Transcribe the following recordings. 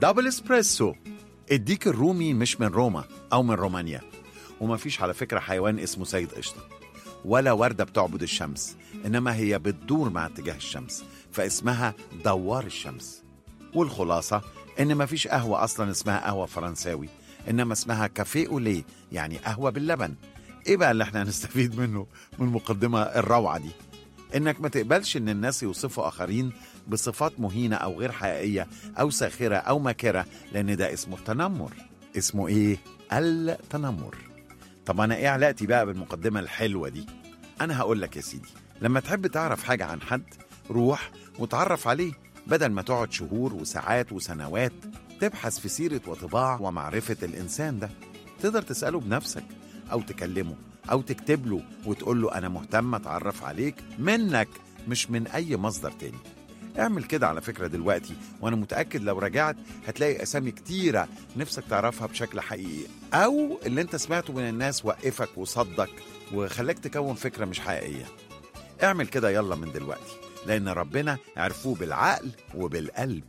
دبل اسبريسو الديك الرومي مش من روما أو من رومانيا ومفيش على فكرة حيوان اسمه سيد قشطة ولا وردة بتعبد الشمس إنما هي بتدور مع اتجاه الشمس فاسمها دوار الشمس والخلاصة إن مفيش قهوة أصلا اسمها قهوة فرنساوي إنما اسمها كافيه أوليه يعني قهوة باللبن إيه بقى اللي احنا هنستفيد منه من المقدمة الروعة دي إنك ما تقبلش إن الناس يوصفوا آخرين بصفات مهينة أو غير حقيقية أو ساخرة أو ماكرة لأن ده اسمه التنمر اسمه إيه؟ التنمر طب أنا إيه علاقتي بقى بالمقدمة الحلوة دي؟ أنا هقول لك يا سيدي لما تحب تعرف حاجة عن حد روح وتعرف عليه بدل ما تقعد شهور وساعات وسنوات تبحث في سيرة وطباع ومعرفة الإنسان ده تقدر تسأله بنفسك أو تكلمه أو تكتب له وتقول له أنا مهتم أتعرف عليك منك مش من أي مصدر تاني اعمل كده على فكرة دلوقتي وأنا متأكد لو رجعت هتلاقي أسامي كتيرة نفسك تعرفها بشكل حقيقي أو اللي أنت سمعته من الناس وقفك وصدك وخلاك تكون فكرة مش حقيقية اعمل كده يلا من دلوقتي لأن ربنا عرفوه بالعقل وبالقلب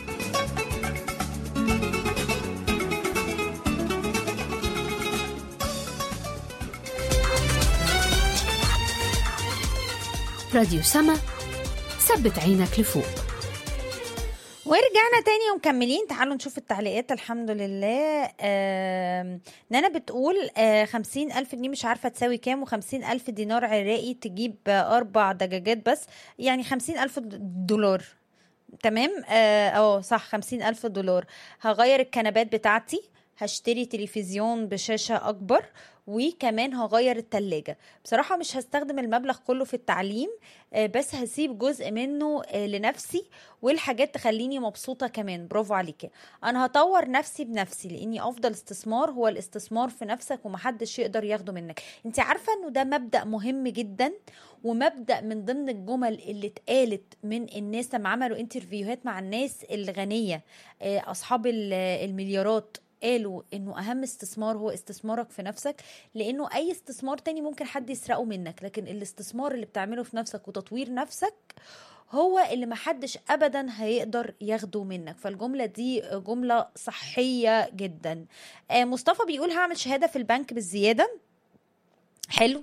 راديو سما ثبت عينك لفوق ورجعنا تاني ومكملين تعالوا نشوف التعليقات الحمد لله آم، نانا بتقول آه، خمسين ألف جنيه مش عارفة تساوي كام وخمسين ألف دينار عراقي تجيب آه، أربع دجاجات بس يعني خمسين ألف دولار تمام اه آه، صح خمسين ألف دولار هغير الكنبات بتاعتي هشتري تلفزيون بشاشة أكبر وكمان هغير التلاجة بصراحة مش هستخدم المبلغ كله في التعليم آه، بس هسيب جزء منه آه، لنفسي والحاجات تخليني مبسوطة كمان برافو عليكي أنا هطور نفسي بنفسي لأني أفضل استثمار هو الاستثمار في نفسك ومحدش يقدر ياخده منك انت عارفة أنه ده مبدأ مهم جدا ومبدأ من ضمن الجمل اللي اتقالت من الناس لما عملوا انترفيوهات مع الناس الغنية آه، أصحاب ال- المليارات قالوا انه اهم استثمار هو استثمارك في نفسك لانه اي استثمار تاني ممكن حد يسرقه منك لكن الاستثمار اللي بتعمله في نفسك وتطوير نفسك هو اللي محدش ابدا هيقدر ياخده منك فالجمله دي جمله صحيه جدا آه، مصطفى بيقول هعمل شهاده في البنك بالزياده حلو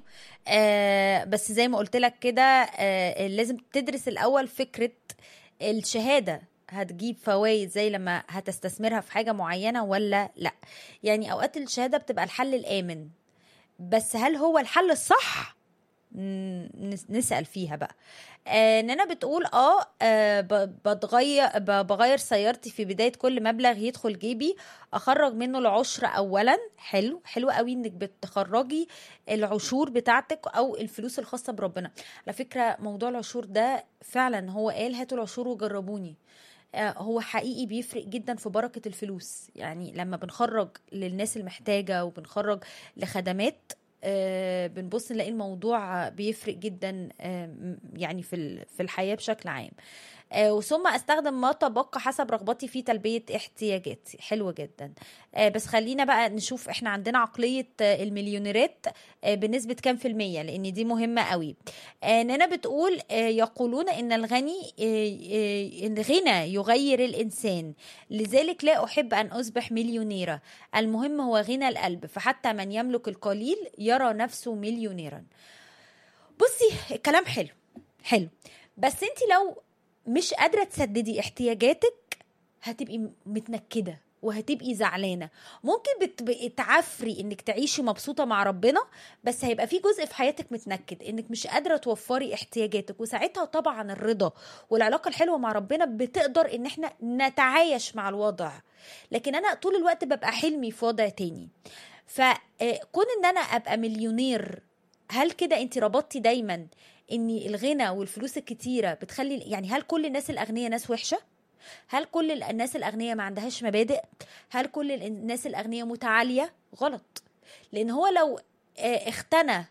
آه بس زي ما قلت لك كده آه لازم تدرس الاول فكره الشهاده هتجيب فوائد زي لما هتستثمرها في حاجه معينه ولا لا يعني اوقات الشهاده بتبقى الحل الامن بس هل هو الحل الصح مم، نس- نسال فيها بقى آه نانا بتقول اه, آه ب- بتغير ب- بغير سيارتي في بدايه كل مبلغ يدخل جيبي اخرج منه العشر اولا حلو حلو قوي انك بتخرجي العشور بتاعتك او الفلوس الخاصه بربنا على فكره موضوع العشور ده فعلا هو قال هاتوا العشور وجربوني آه، هو حقيقي بيفرق جدا في بركة الفلوس يعني لما بنخرج للناس المحتاجة وبنخرج لخدمات آه، بنبص نلاقي الموضوع بيفرق جدا آه، م- يعني في ال- في الحياة بشكل عام آه، وثم استخدم ما تبقى حسب رغبتي في تلبية احتياجاتي حلو جدا آه، بس خلينا بقى نشوف احنا عندنا عقلية آه، المليونيرات آه، بنسبة كام في المية لان دي مهمة قوي آه، نانا بتقول آه، يقولون ان الغني آه، آه، الغنى يغير الانسان لذلك لا احب ان اصبح مليونيرة المهم هو غنى القلب فحتى من يملك القليل يرى نفسه مليونيرا بصي الكلام حلو حلو بس انت لو مش قادرة تسددي احتياجاتك هتبقي متنكدة وهتبقي زعلانة ممكن بتبقي تعفري انك تعيشي مبسوطة مع ربنا بس هيبقى في جزء في حياتك متنكد انك مش قادرة توفري احتياجاتك وساعتها طبعا الرضا والعلاقة الحلوة مع ربنا بتقدر ان احنا نتعايش مع الوضع لكن انا طول الوقت ببقى حلمي في وضع تاني فكون ان انا ابقى مليونير هل كده انت ربطتي دايما ان الغنى والفلوس الكتيره بتخلي يعني هل كل الناس الاغنياء ناس وحشه هل كل الناس الاغنياء ما عندهاش مبادئ هل كل الناس الاغنياء متعاليه غلط لان هو لو آه، اختنى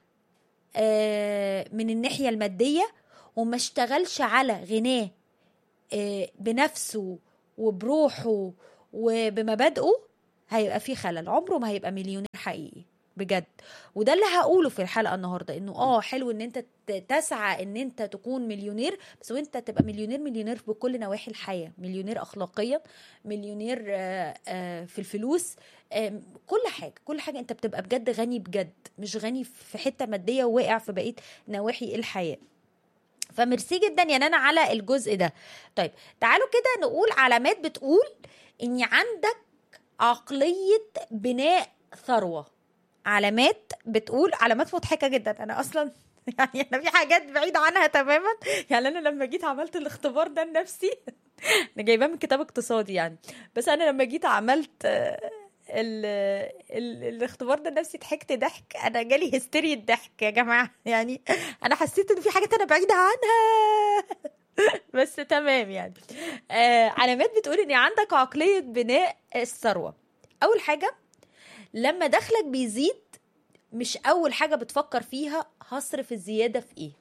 آه، من الناحيه الماديه وما اشتغلش على غناه آه، بنفسه وبروحه وبمبادئه هيبقى في خلل عمره ما هيبقى مليونير حقيقي بجد وده اللي هقوله في الحلقه النهارده انه اه حلو ان انت ت- تسعى ان انت تكون مليونير بس وانت تبقى مليونير مليونير بكل نواحي الحياه مليونير اخلاقيا مليونير آه، آه، في الفلوس آم، كل حاجه كل حاجه انت بتبقى بجد غني بجد مش غني في حته ماديه وواقع في بقيه نواحي الحياه فميرسي جدا يا نانا على الجزء ده طيب تعالوا كده نقول علامات بتقول ان عندك عقليه بناء ثروه علامات بتقول علامات مضحكه جدا انا اصلا يعني انا في حاجات بعيده عنها تماما يعني انا لما جيت عملت الاختبار ده لنفسي انا جايباه من كتاب اقتصادي يعني بس انا لما جيت عملت آه، ال ال الاختبار ده لنفسي ضحكت ضحك انا جالي هستيريا ضحك يا جماعه يعني انا حسيت ان في حاجات انا بعيده عنها بس تمام يعني آه علامات بتقول ان عندك عقليه بناء الثروه اول حاجه لما دخلك بيزيد مش اول حاجه بتفكر فيها هصرف الزياده في ايه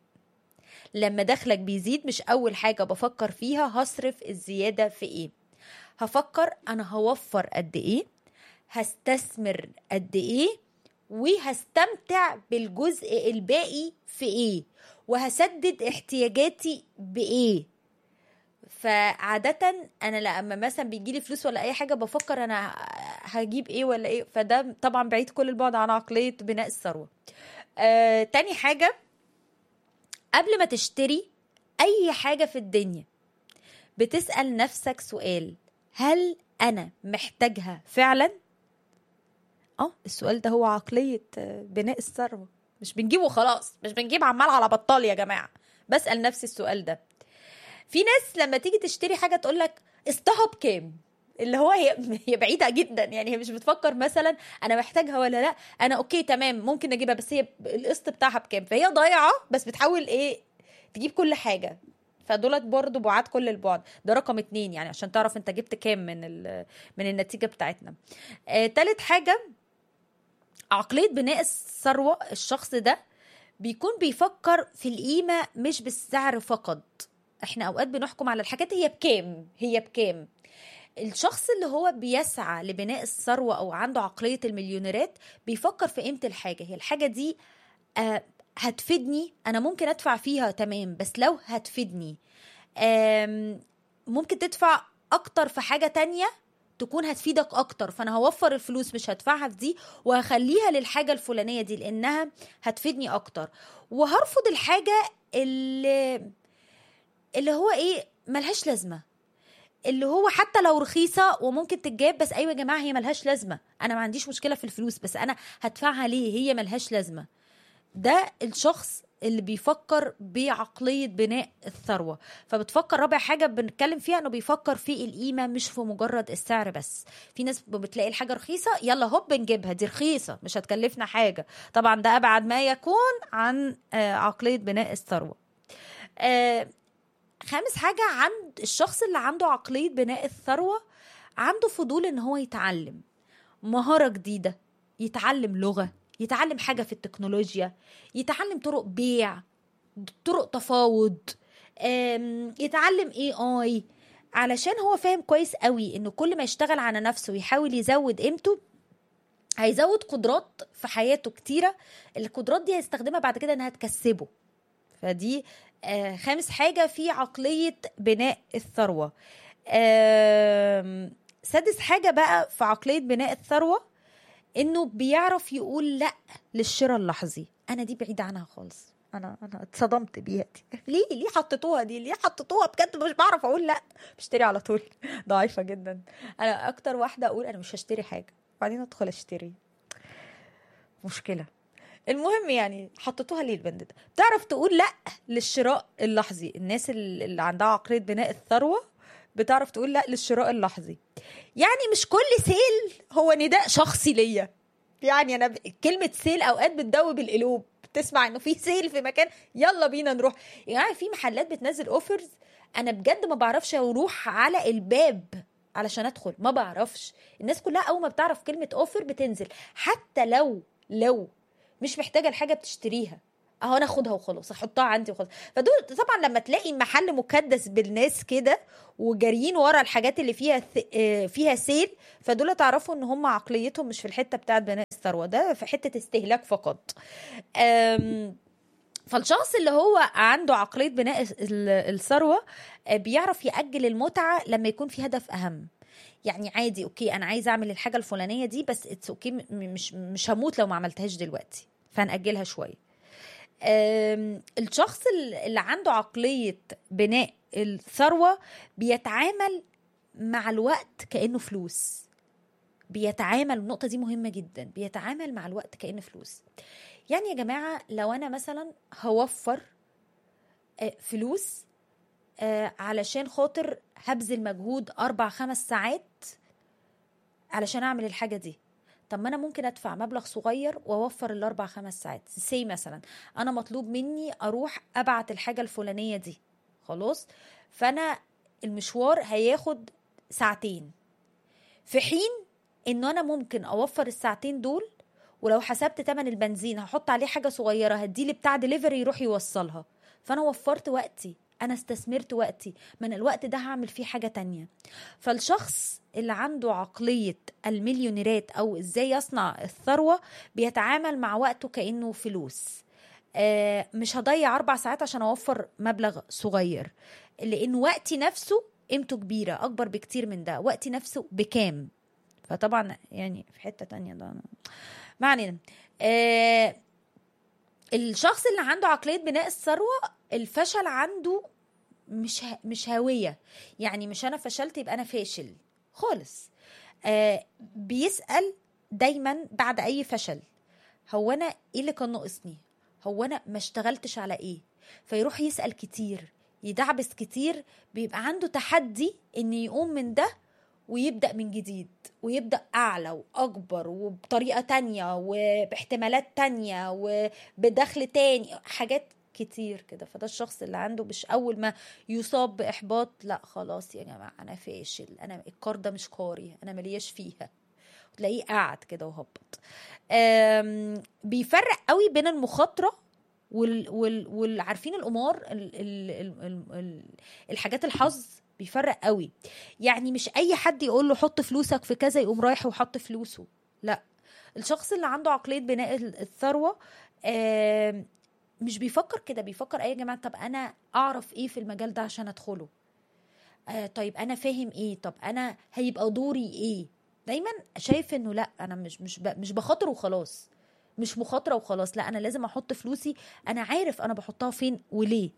لما دخلك بيزيد مش اول حاجه بفكر فيها هصرف الزياده في ايه هفكر انا هوفر قد ايه هستثمر قد ايه وهستمتع بالجزء الباقي في ايه وهسدد احتياجاتي بايه فعادة أنا لما مثلا بيجي لي فلوس ولا أي حاجة بفكر أنا هجيب إيه ولا إيه فده طبعا بعيد كل البعد عن عقلية بناء الثروة. آه، تاني حاجة قبل ما تشتري أي حاجة في الدنيا بتسأل نفسك سؤال هل أنا محتاجها فعلا؟ اه السؤال ده هو عقلية آه، بناء الثروة مش بنجيبه خلاص مش بنجيب عمال على بطال يا جماعة بسأل نفسي السؤال ده في ناس لما تيجي تشتري حاجه تقول لك قسطها بكام اللي هو هي هي بعيده جدا يعني هي مش بتفكر مثلا انا محتاجها ولا لا انا اوكي تمام ممكن اجيبها بس هي القسط بتاعها بكام فهي ضايعه بس بتحاول ايه تجيب كل حاجه فدولت برضو بعاد كل البعد ده رقم اتنين يعني عشان تعرف انت جبت كام من ال- من النتيجه بتاعتنا آه تالت حاجه عقليه بناء الثروه الشخص ده بيكون بيفكر في القيمه مش بالسعر فقط احنا اوقات بنحكم على الحاجات هي بكام هي بكام الشخص اللي هو بيسعى لبناء الثروه او عنده عقليه المليونيرات بيفكر في قيمه الحاجه هي الحاجه دي آه هتفيدني انا ممكن ادفع فيها تمام بس لو هتفيدني آم، ممكن تدفع اكتر في حاجه تانية تكون هتفيدك اكتر فانا هوفر الفلوس مش هدفعها في دي وهخليها للحاجه الفلانيه دي لانها هتفيدني اكتر وهرفض الحاجه اللي اللي هو ايه ملهاش لازمه اللي هو حتى لو رخيصه وممكن تتجاب بس ايوه يا جماعه هي ملهاش لازمه انا ما عنديش مشكله في الفلوس بس انا هدفعها ليه هي ملهاش لازمه ده الشخص اللي بيفكر بعقلية بناء الثروة فبتفكر رابع حاجة بنتكلم فيها انه بيفكر في القيمة مش في مجرد السعر بس في ناس بتلاقي الحاجة رخيصة يلا هوب نجيبها دي رخيصة مش هتكلفنا حاجة طبعا ده أبعد ما يكون عن آه، عقلية بناء الثروة آه، خامس حاجة عند الشخص اللي عنده عقلية بناء الثروة عنده فضول ان هو يتعلم مهارة جديدة يتعلم لغة يتعلم حاجة في التكنولوجيا يتعلم طرق بيع طرق تفاوض آم، يتعلم اي اي علشان هو فاهم كويس قوي انه كل ما يشتغل على نفسه ويحاول يزود قيمته هيزود قدرات في حياته كتيرة القدرات دي هيستخدمها بعد كده انها تكسبه فدي آه، خامس حاجة في عقلية بناء الثروة آم، سادس حاجة بقى في عقلية بناء الثروة انه بيعرف يقول لا للشراء اللحظي انا دي بعيدة عنها خالص انا انا اتصدمت بيها دي ليه ليه حطيتوها دي ليه حطيتوها بجد مش بعرف اقول لا بشتري على طول ضعيفة جدا انا اكتر واحدة اقول انا مش هشتري حاجة بعدين ادخل اشتري مشكلة المهم يعني حطيتوها ليه البند ده تعرف تقول لا للشراء اللحظي الناس اللي عندها عقلية بناء الثروة بتعرف تقول لا للشراء اللحظي يعني مش كل سيل هو نداء شخصي ليا يعني انا ب... كلمة سيل اوقات بتدوب القلوب تسمع انه في سيل في مكان يلا بينا نروح يعني في محلات بتنزل اوفرز انا بجد ما بعرفش اروح على الباب علشان ادخل ما بعرفش الناس كلها اول ما بتعرف كلمة اوفر بتنزل حتى لو لو مش محتاجة الحاجة بتشتريها اهو انا اخدها وخلاص احطها عندي وخلاص فدول طبعا لما تلاقي محل مكدس بالناس كده وجاريين ورا الحاجات اللي فيها ث- آه، فيها سيل فدول تعرفوا ان هم عقليتهم مش في الحته بتاعت بناء الثروه ده في حته استهلاك فقط أم، فالشخص اللي هو عنده عقليه بناء ال- الثروه آه، بيعرف ياجل المتعه لما يكون في هدف اهم يعني عادي اوكي انا عايز اعمل الحاجه الفلانيه دي بس اتس اوكي م- مش مش هموت لو ما عملتهاش دلوقتي فهنأجلها شويه أم، الشخص ال- اللي عنده عقليه بناء الثروه بيتعامل مع الوقت كانه فلوس بيتعامل النقطه دي مهمه جدا بيتعامل مع الوقت كانه فلوس يعني يا جماعه لو انا مثلا هوفر آه، فلوس آه، علشان خاطر هبذل مجهود اربع خمس ساعات علشان اعمل الحاجه دي طب ما انا ممكن ادفع مبلغ صغير واوفر الاربع خمس ساعات سي مثلا انا مطلوب مني اروح ابعت الحاجه الفلانيه دي خلاص فانا المشوار هياخد ساعتين في حين انه انا ممكن اوفر الساعتين دول ولو حسبت تمن البنزين هحط عليه حاجه صغيره هديلي بتاع دليفري يروح يوصلها فانا وفرت وقتي انا استثمرت وقتي من الوقت ده هعمل فيه حاجه تانية فالشخص اللي عنده عقليه المليونيرات او ازاي يصنع الثروه بيتعامل مع وقته كانه فلوس آه، مش هضيع اربع ساعات عشان اوفر مبلغ صغير لان وقتي نفسه قيمته كبيره اكبر بكتير من ده وقتي نفسه بكام فطبعا يعني في حته تانية ده أنا- ما علينا آه الشخص اللي عنده عقليه بناء الثروه الفشل عنده مش ه... مش هويه يعني مش انا فشلت يبقى انا فاشل خالص آه بيسال دايما بعد اي فشل هو انا ايه اللي كان ناقصني هو انا ما اشتغلتش على ايه فيروح يسال كتير يدعبس كتير بيبقى عنده تحدي ان يقوم من ده ويبدأ من جديد ويبدأ أعلى وأكبر وبطريقة تانية وباحتمالات تانية وبدخل تاني حاجات كتير كده فده الشخص اللي عنده مش أول ما يصاب بإحباط لا خلاص يا جماعة أنا فاشل أنا الكار ده مش كاري أنا ملياش فيها تلاقيه قاعد كده وهبط آم، بيفرق قوي بين المخاطرة وال وال والعارفين القمار ال ال ال ال ال الحاجات الحظ بيفرق قوي يعني مش اي حد يقول له حط فلوسك في كذا يقوم رايح وحط فلوسه لا الشخص اللي عنده عقليه بناء ال- الثروه آم، مش بيفكر كده بيفكر ايه يا جماعه طب انا اعرف ايه في المجال ده عشان ادخله آه طيب انا فاهم ايه طب انا هيبقى دوري ايه دايما شايف انه لا انا مش مش ب- مش بخاطر وخلاص مش مخاطره وخلاص لا انا لازم احط فلوسي انا عارف انا بحطها فين وليه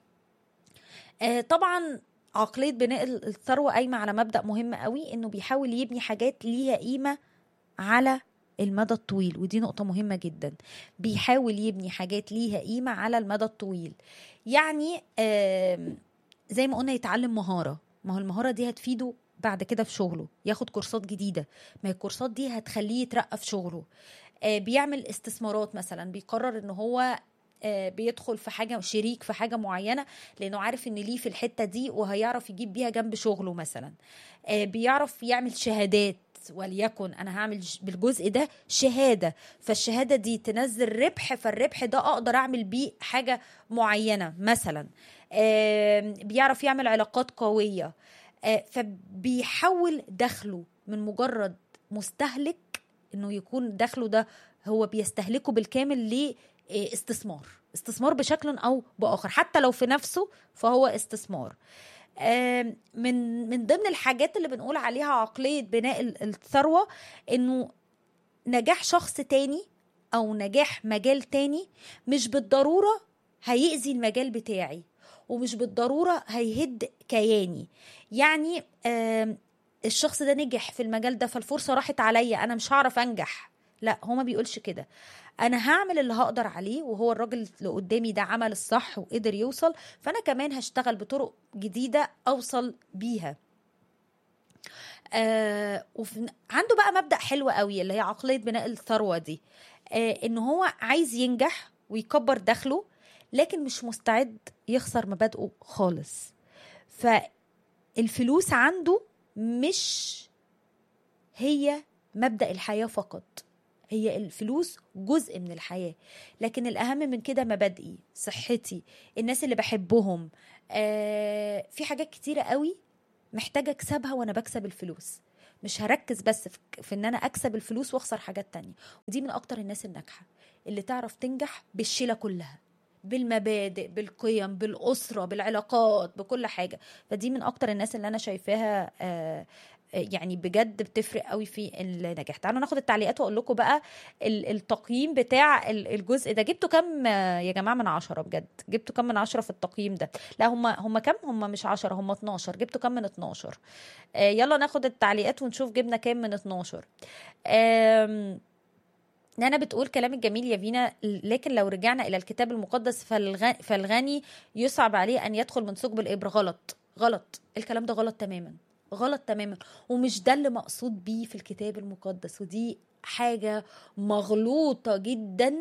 آه طبعا عقليه بناء ال- الثروه قايمه على مبدا مهم قوي انه بيحاول يبني حاجات ليها قيمه على المدى الطويل ودي نقطة مهمة جدا بيحاول يبني حاجات ليها قيمة على المدى الطويل يعني آم، زي ما قلنا يتعلم مهارة ما هو المهارة دي هتفيده بعد كده في شغله ياخد كورسات جديدة ما هي الكورسات دي هتخليه يترقى في شغله آه، بيعمل استثمارات مثلا بيقرر ان هو آه، بيدخل في حاجة شريك في حاجة معينة لأنه عارف إن ليه في الحتة دي وهيعرف يجيب بيها جنب شغله مثلا آه، بيعرف يعمل شهادات وليكن أنا هعمل ج- بالجزء ده شهادة فالشهادة دي تنزل ربح فالربح ده أقدر أعمل بيه حاجة معينة مثلا آم، بيعرف يعمل علاقات قوية آه، فبيحول دخله من مجرد مستهلك انه يكون دخله ده هو بيستهلكه بالكامل لاستثمار استثمار بشكل او باخر حتى لو في نفسه فهو استثمار آم، من من ضمن الحاجات اللي بنقول عليها عقليه بناء ال- الثروه انه نجاح شخص تاني او نجاح مجال تاني مش بالضروره هيأذي المجال بتاعي ومش بالضروره هيهد كياني يعني آم، الشخص ده نجح في المجال ده فالفرصه راحت عليا انا مش هعرف انجح لا هو ما بيقولش كده انا هعمل اللي هقدر عليه وهو الراجل اللي قدامي ده عمل الصح وقدر يوصل فانا كمان هشتغل بطرق جديده اوصل بيها آه وفي عنده بقى مبدا حلو قوي اللي هي عقليه بناء الثروه دي آه ان هو عايز ينجح ويكبر دخله لكن مش مستعد يخسر مبادئه خالص فالفلوس عنده مش هي مبدا الحياه فقط هي الفلوس جزء من الحياه لكن الاهم من كده مبادئي صحتي الناس اللي بحبهم آه في حاجات كتيره قوي محتاجه اكسبها وانا بكسب الفلوس مش هركز بس في, في ان انا اكسب الفلوس واخسر حاجات تانية ودي من اكتر الناس الناجحه اللي تعرف تنجح بالشيله كلها بالمبادئ بالقيم بالاسره بالعلاقات بكل حاجه فدي من اكتر الناس اللي انا شايفاها آه يعني بجد بتفرق قوي في النجاح تعالوا ناخد التعليقات واقول لكم بقى التقييم بتاع الجزء ده جبتوا كام يا جماعه من عشرة بجد جبتوا كام من عشرة في التقييم ده لا هم هم كام هم مش عشرة هم 12 جبتوا كام من 12 يلا ناخد التعليقات ونشوف جبنا كام من 12 نانا بتقول كلام الجميل يا فينا لكن لو رجعنا الى الكتاب المقدس فالغني يصعب عليه ان يدخل من ثقب الابر غلط غلط الكلام ده غلط تماما غلط تماما ومش ده اللي مقصود بيه في الكتاب المقدس ودي حاجة مغلوطة جدا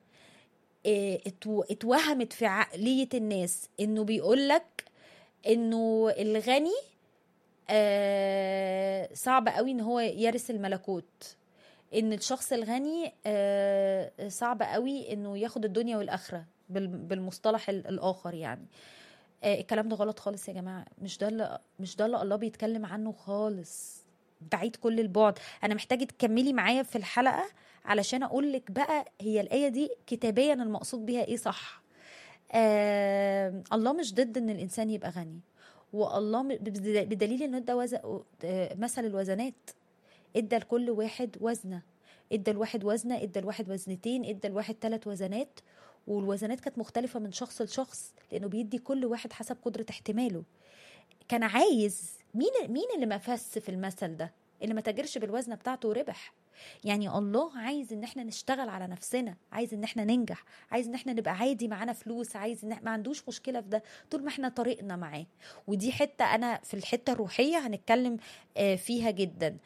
اتوهمت في عقلية الناس انه بيقولك انه الغني صعب قوي ان هو يرث الملكوت ان الشخص الغني صعب قوي انه ياخد الدنيا والاخره بالمصطلح الاخر يعني الكلام ده غلط خالص يا جماعه مش ده اللي مش ده اللي الله بيتكلم عنه خالص بعيد كل البعد انا محتاجه تكملي معايا في الحلقه علشان اقول لك بقى هي الايه دي كتابيا المقصود بيها ايه صح آه الله مش ضد ان الانسان يبقى غني والله بدليل انه ادى وز... مثل الوزنات ادى لكل واحد وزنه ادى الواحد وزنه ادى الواحد وزنتين ادى الواحد ثلاث وزنات والوزنات كانت مختلفة من شخص لشخص لأنه بيدي كل واحد حسب قدرة احتماله كان عايز مين مين اللي ما فس في المثل ده اللي ما تاجرش بالوزنة بتاعته وربح يعني الله عايز ان احنا نشتغل على نفسنا عايز ان احنا ننجح عايز ان احنا نبقى عادي معانا فلوس عايز ان ما عندوش مشكله في ده طول ما احنا طريقنا معاه ودي حته انا في الحته الروحيه هنتكلم فيها جدا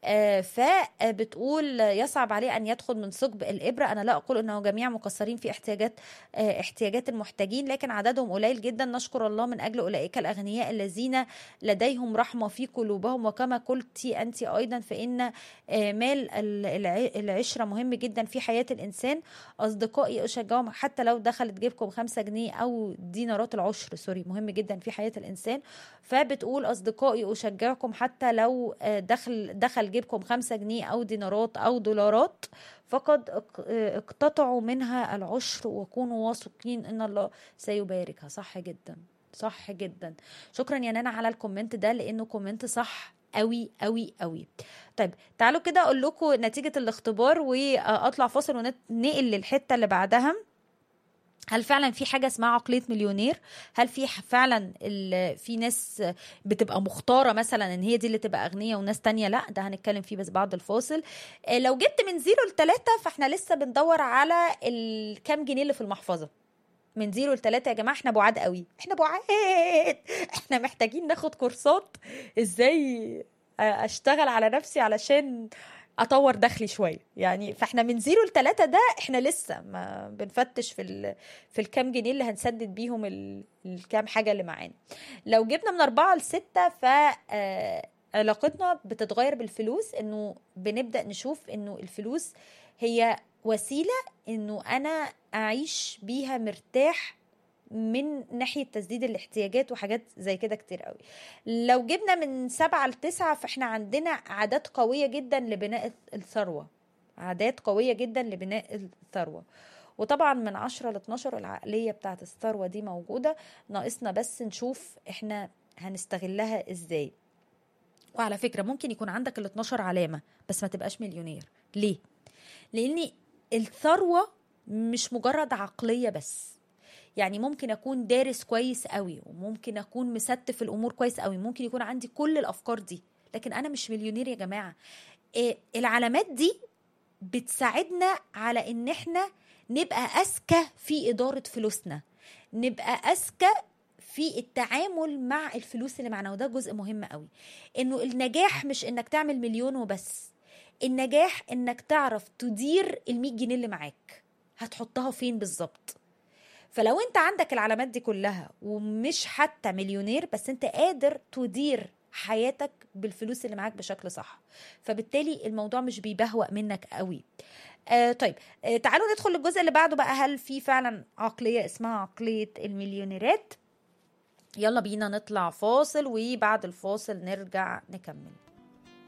فبتقول يصعب عليه ان يدخل من ثقب الابره انا لا اقول انه جميع مقصرين في احتياجات احتياجات المحتاجين لكن عددهم قليل جدا نشكر الله من اجل اولئك الاغنياء الذين لديهم رحمه في قلوبهم وكما قلت انت ايضا فان مال العشره مهم جدا في حياه الانسان اصدقائي اشجعهم حتى لو دخلت جيبكم خمسة جنيه او دينارات العشر سوري مهم جدا في حياه الانسان فبتقول اصدقائي اشجعكم حتى لو دخل دخل جيبكم خمسة جنيه أو دينارات أو دولارات فقد اقتطعوا منها العشر وكونوا واثقين إن الله سيباركها صح جدا صح جدا شكرا يا نانا على الكومنت ده لأنه كومنت صح قوي قوي قوي طيب تعالوا كده اقول لكم نتيجه الاختبار واطلع فاصل وننقل للحته اللي بعدها هل فعلا في حاجه اسمها عقليه مليونير هل في فعلا في ناس بتبقى مختاره مثلا ان هي دي اللي تبقى اغنيه وناس تانية لا ده هنتكلم فيه بس بعد الفاصل لو جبت من زيرو لتلاتة فاحنا لسه بندور على الكام جنيه اللي في المحفظه من زيرو لتلاتة يا جماعه احنا بعاد قوي احنا بعاد احنا محتاجين ناخد كورسات ازاي اشتغل على نفسي علشان اطور دخلي شويه يعني فاحنا من زيرو لتلاتة ده احنا لسه ما بنفتش في ال... في الكام جنيه اللي هنسدد بيهم ال... الكام حاجه اللي معانا لو جبنا من أربعة لستة ف علاقتنا بتتغير بالفلوس انه بنبدا نشوف انه الفلوس هي وسيله انه انا اعيش بيها مرتاح من ناحية تسديد الاحتياجات وحاجات زي كده كتير قوي لو جبنا من سبعة لتسعة فاحنا عندنا عادات قوية جدا لبناء الثروة عادات قوية جدا لبناء الثروة وطبعا من عشرة ل 12 العقلية بتاعت الثروة دي موجودة ناقصنا بس نشوف احنا هنستغلها ازاي وعلى فكرة ممكن يكون عندك ال 12 علامة بس ما تبقاش مليونير ليه؟ لأن الثروة مش مجرد عقلية بس يعني ممكن اكون دارس كويس قوي وممكن اكون مستف الامور كويس قوي ممكن يكون عندي كل الافكار دي لكن انا مش مليونير يا جماعه إيه العلامات دي بتساعدنا على ان احنا نبقى اذكى في اداره فلوسنا نبقى اذكى في التعامل مع الفلوس اللي معانا وده جزء مهم قوي انه النجاح مش انك تعمل مليون وبس النجاح انك تعرف تدير ال جنيه اللي معاك هتحطها فين بالظبط فلو انت عندك العلامات دي كلها ومش حتى مليونير بس انت قادر تدير حياتك بالفلوس اللي معاك بشكل صح فبالتالي الموضوع مش بيبهوأ منك قوي آه طيب آه تعالوا ندخل للجزء اللي بعده بقى هل في فعلا عقليه اسمها عقليه المليونيرات يلا بينا نطلع فاصل وبعد الفاصل نرجع نكمل